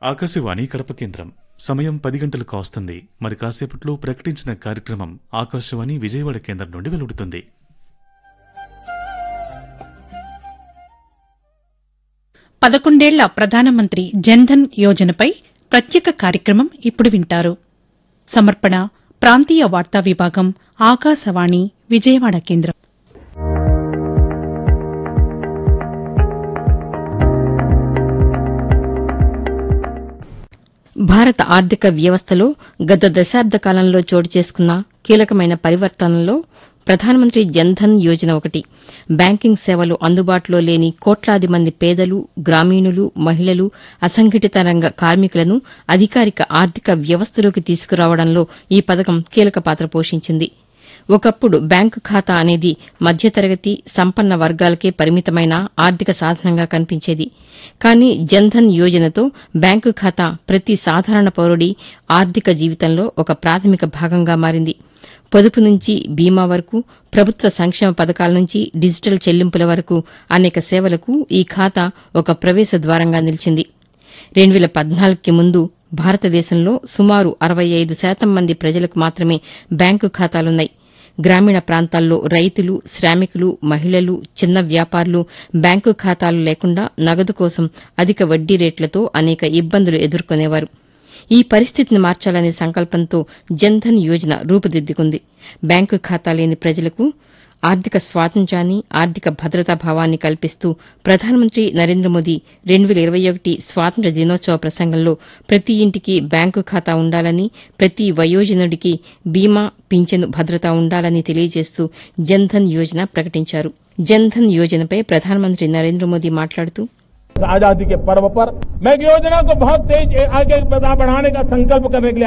ఆకాశవాణి కడప కేంద్రం సమయం పది గంటలు కాస్తుంది మరి కాసేపట్లో ప్రకటించిన కార్యక్రమం ఆకాశవాణి విజయవాడ కేంద్రం నుండి వెలువడుతుంది పదకొండేళ్ల ప్రధానమంత్రి జన్ధన్ యోజనపై ప్రత్యేక కార్యక్రమం ఇప్పుడు వింటారు సమర్పణ ప్రాంతీయ వార్తా విభాగం ఆకాశవాణి విజయవాడ కేంద్రం భారత ఆర్థిక వ్యవస్థలో గత దశాబ్ద కాలంలో చోటు చేసుకున్న కీలకమైన పరివర్తనల్లో ప్రధానమంత్రి జన్ధన్ యోజన ఒకటి బ్యాంకింగ్ సేవలు అందుబాటులో లేని కోట్లాది మంది పేదలు గ్రామీణులు మహిళలు అసంఘటిత రంగ కార్మికులను అధికారిక ఆర్థిక వ్యవస్థలోకి తీసుకురావడంలో ఈ పథకం కీలక పాత్ర పోషించింది ఒకప్పుడు బ్యాంకు ఖాతా అనేది మధ్యతరగతి సంపన్న వర్గాలకే పరిమితమైన ఆర్థిక సాధనంగా కనిపించేది కానీ జన్ధన్ యోజనతో బ్యాంకు ఖాతా ప్రతి సాధారణ పౌరుడి ఆర్థిక జీవితంలో ఒక ప్రాథమిక భాగంగా మారింది పొదుపు నుంచి బీమా వరకు ప్రభుత్వ సంక్షేమ పథకాల నుంచి డిజిటల్ చెల్లింపుల వరకు అనేక సేవలకు ఈ ఖాతా ఒక ప్రవేశ ద్వారంగా నిలిచింది రెండు వేల పద్నాలుగుకి ముందు భారతదేశంలో సుమారు అరవై ఐదు శాతం మంది ప్రజలకు మాత్రమే బ్యాంకు ఖాతాలున్నాయి గ్రామీణ ప్రాంతాల్లో రైతులు శ్రామికులు మహిళలు చిన్న వ్యాపారులు బ్యాంకు ఖాతాలు లేకుండా నగదు కోసం అధిక వడ్డీ రేట్లతో అనేక ఇబ్బందులు ఎదుర్కొనేవారు ఈ పరిస్థితిని మార్చాలనే సంకల్పంతో జన్ధన్ యోజన రూపుదిద్దుకుంది బ్యాంకు ఖాతా లేని ప్రజలకు ఆర్థిక స్వాతంత్ర్యాన్ని ఆర్థిక భద్రతా భావాన్ని కల్పిస్తూ ప్రధానమంత్రి నరేంద్ర మోదీ రెండు వేల ఇరవై ఒకటి స్వాతంత్ర్య దినోత్సవ ప్రసంగంలో ప్రతి ఇంటికి బ్యాంకు ఖాతా ఉండాలని ప్రతి వయోజనుడికి బీమా పింఛను భద్రత ఉండాలని తెలియజేస్తూ జన్ధన్ యోజన ప్రకటించారు జన్ధన్ యోజనపై ప్రధానమంత్రి నరేంద్ర మోదీ మాట్లాడుతూ आजादी के पर्व पर मैं एक योजना को बहुत तेज आगे बढ़ाने का संकल्प करने के लिए